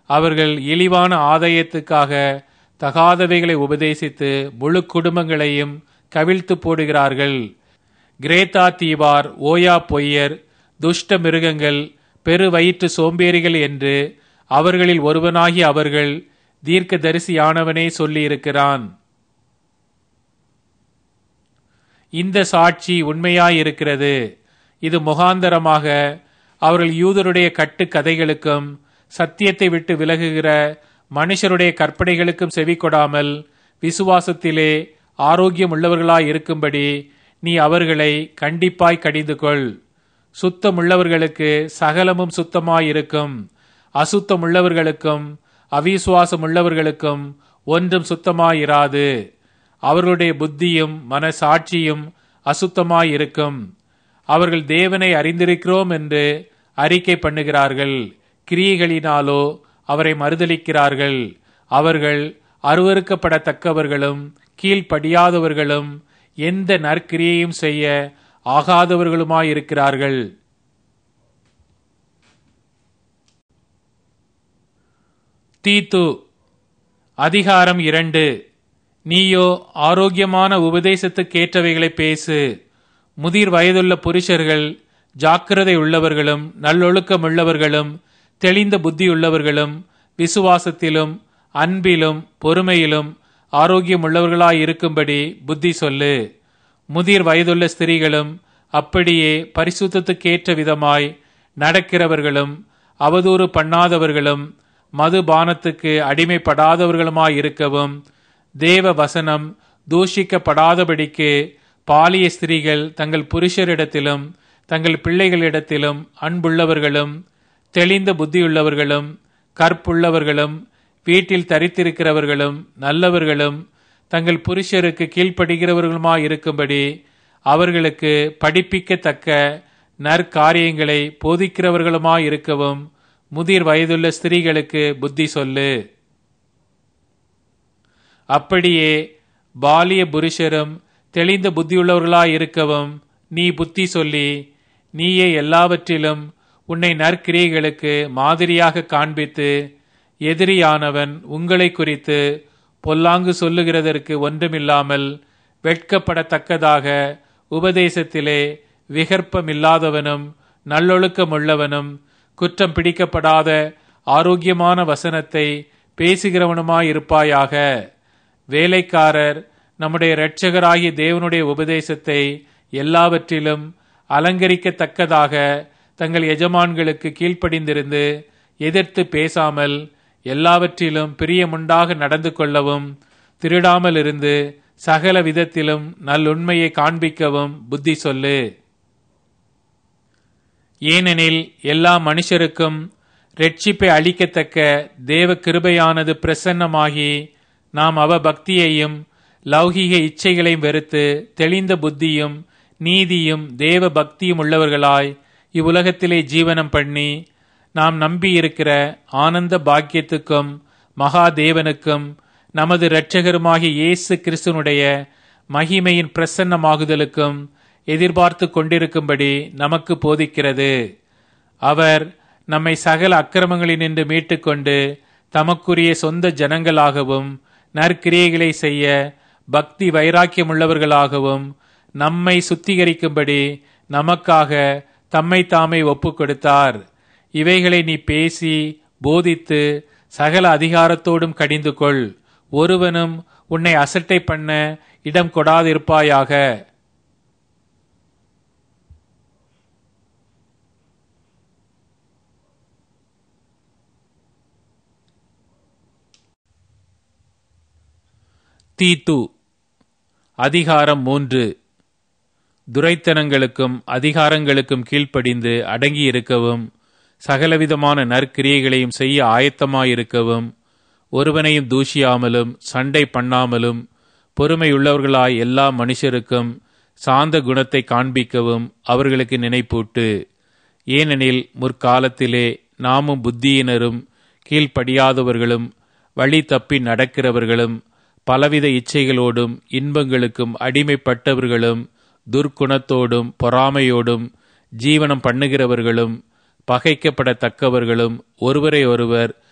அவர்கள் இழிவான ஆதாயத்துக்காக தகாதவைகளை உபதேசித்து முழு குடும்பங்களையும் கவிழ்த்து போடுகிறார்கள் கிரேத்தா தீவார் ஓயா பொய்யர் துஷ்ட மிருகங்கள் பெரு வயிற்று சோம்பேறிகள் என்று அவர்களில் ஒருவனாகி அவர்கள் தீர்க்கதரிசியானவனே சொல்லியிருக்கிறான் இந்த சாட்சி உண்மையாயிருக்கிறது இது முகாந்தரமாக அவர்கள் யூதருடைய கட்டு கதைகளுக்கும் சத்தியத்தை விட்டு விலகுகிற மனுஷருடைய கற்பனைகளுக்கும் செவி கொடாமல் விசுவாசத்திலே ஆரோக்கியம் உள்ளவர்களாய் இருக்கும்படி நீ அவர்களை கண்டிப்பாய் கடிந்து கொள் சுத்தமுள்ளவர்களுக்கு சகலமும் சுத்தமாயிருக்கும் அசுத்தமுள்ளவர்களுக்கும் அவிசுவாசம் உள்ளவர்களுக்கும் ஒன்றும் சுத்தமாயிராது அவர்களுடைய புத்தியும் மனசாட்சியும் அசுத்தமாயிருக்கும் அவர்கள் தேவனை அறிந்திருக்கிறோம் என்று அறிக்கை பண்ணுகிறார்கள் கிரியைகளினாலோ அவரை மறுதலிக்கிறார்கள் அவர்கள் அருவறுக்கப்படத்தக்கவர்களும் கீழ்ப்படியாதவர்களும் எந்த நற்கிரியையும் செய்ய ஆகாதவர்களுமாயிருக்கிறார்கள் தீத்து அதிகாரம் இரண்டு நீயோ ஆரோக்கியமான உபதேசத்துக்கேற்றவைகளை பேசு முதிர் வயதுள்ள புருஷர்கள் ஜாக்கிரதை உள்ளவர்களும் நல்லொழுக்கம் உள்ளவர்களும் தெளிந்த புத்தியுள்ளவர்களும் விசுவாசத்திலும் அன்பிலும் பொறுமையிலும் ஆரோக்கியம் உள்ளவர்களாயிருக்கும்படி புத்தி சொல்லு முதிர் வயதுள்ள ஸ்திரீகளும் அப்படியே பரிசுத்தத்துக்கேற்ற விதமாய் நடக்கிறவர்களும் அவதூறு பண்ணாதவர்களும் மதுபானத்துக்கு அடிமைப்படாதவர்களுமாயிருக்கவும் தேவ வசனம் தூஷிக்கப்படாதபடிக்கு பாலிய ஸ்திரீகள் தங்கள் புருஷரிடத்திலும் தங்கள் பிள்ளைகளிடத்திலும் அன்புள்ளவர்களும் தெளிந்த புத்தியுள்ளவர்களும் கற்புள்ளவர்களும் வீட்டில் தரித்திருக்கிறவர்களும் நல்லவர்களும் தங்கள் புருஷருக்கு கீழ்ப்படுகிறவர்களுமாயிருக்கும்படி அவர்களுக்கு படிப்பிக்கத்தக்க நற்காரியங்களை போதிக்கிறவர்களுமாயிருக்கவும் முதிர் வயதுள்ள ஸ்திரீகளுக்கு புத்தி சொல்லு அப்படியே பாலிய புருஷரும் தெளிந்த புத்தியுள்ளவர்களாயிருக்கவும் நீ புத்தி சொல்லி நீயே எல்லாவற்றிலும் உன்னை நற்கிரியைகளுக்கு மாதிரியாக காண்பித்து எதிரியானவன் உங்களை குறித்து பொல்லாங்கு சொல்லுகிறதற்கு ஒன்றுமில்லாமல் வெட்கப்படத்தக்கதாக உபதேசத்திலே விகற்பமில்லாதவனும் நல்லொழுக்கமுள்ளவனும் குற்றம் பிடிக்கப்படாத ஆரோக்கியமான வசனத்தை பேசுகிறவனுமாயிருப்பாயாக வேலைக்காரர் நம்முடைய இரட்சகராகிய தேவனுடைய உபதேசத்தை எல்லாவற்றிலும் அலங்கரிக்கத்தக்கதாக தங்கள் எஜமான்களுக்கு கீழ்ப்படிந்திருந்து எதிர்த்து பேசாமல் எல்லாவற்றிலும் பிரியமுண்டாக நடந்து கொள்ளவும் திருடாமல் இருந்து சகல விதத்திலும் நல்லுண்மையை காண்பிக்கவும் புத்தி சொல்லு ஏனெனில் எல்லா மனுஷருக்கும் ரட்சிப்பை அளிக்கத்தக்க தேவ கிருபையானது பிரசன்னமாகி நாம் அவ பக்தியையும் லௌகிக இச்சைகளையும் வெறுத்து தெளிந்த புத்தியும் நீதியும் தேவ பக்தியும் உள்ளவர்களாய் இவ்வுலகத்திலே ஜீவனம் பண்ணி நாம் நம்பியிருக்கிற ஆனந்த பாக்கியத்துக்கும் மகாதேவனுக்கும் நமது இரட்சகருமாகிய இயேசு கிறிஸ்துனுடைய மகிமையின் பிரசன்னமாகுதலுக்கும் எதிர்பார்த்து கொண்டிருக்கும்படி நமக்கு போதிக்கிறது அவர் நம்மை சகல அக்கிரமங்களினின்று மீட்டுக்கொண்டு தமக்குரிய சொந்த ஜனங்களாகவும் நற்கிரியைகளை செய்ய பக்தி வைராக்கியமுள்ளவர்களாகவும் நம்மை சுத்திகரிக்கும்படி நமக்காக தம்மை தாமே ஒப்பு கொடுத்தார் இவைகளை நீ பேசி போதித்து சகல அதிகாரத்தோடும் கடிந்து கொள் ஒருவனும் உன்னை அசட்டை பண்ண இடம் கொடாதிருப்பாயாக தீத்து அதிகாரம் மூன்று துரைத்தனங்களுக்கும் அதிகாரங்களுக்கும் கீழ்ப்படிந்து அடங்கியிருக்கவும் சகலவிதமான நற்கிரியைகளையும் செய்ய ஆயத்தமாயிருக்கவும் ஒருவனையும் தூஷியாமலும் சண்டை பண்ணாமலும் பொறுமையுள்ளவர்களாய் எல்லா மனுஷருக்கும் சாந்த குணத்தை காண்பிக்கவும் அவர்களுக்கு நினைப்பூட்டு ஏனெனில் முற்காலத்திலே நாமும் புத்தியினரும் கீழ்ப்படியாதவர்களும் வழி தப்பி நடக்கிறவர்களும் பலவித இச்சைகளோடும் இன்பங்களுக்கும் அடிமைப்பட்டவர்களும் துர்க்குணத்தோடும் பொறாமையோடும் ஜீவனம் பண்ணுகிறவர்களும் பகைக்கப்படத்தக்கவர்களும் ஒருவரை ஒருவர்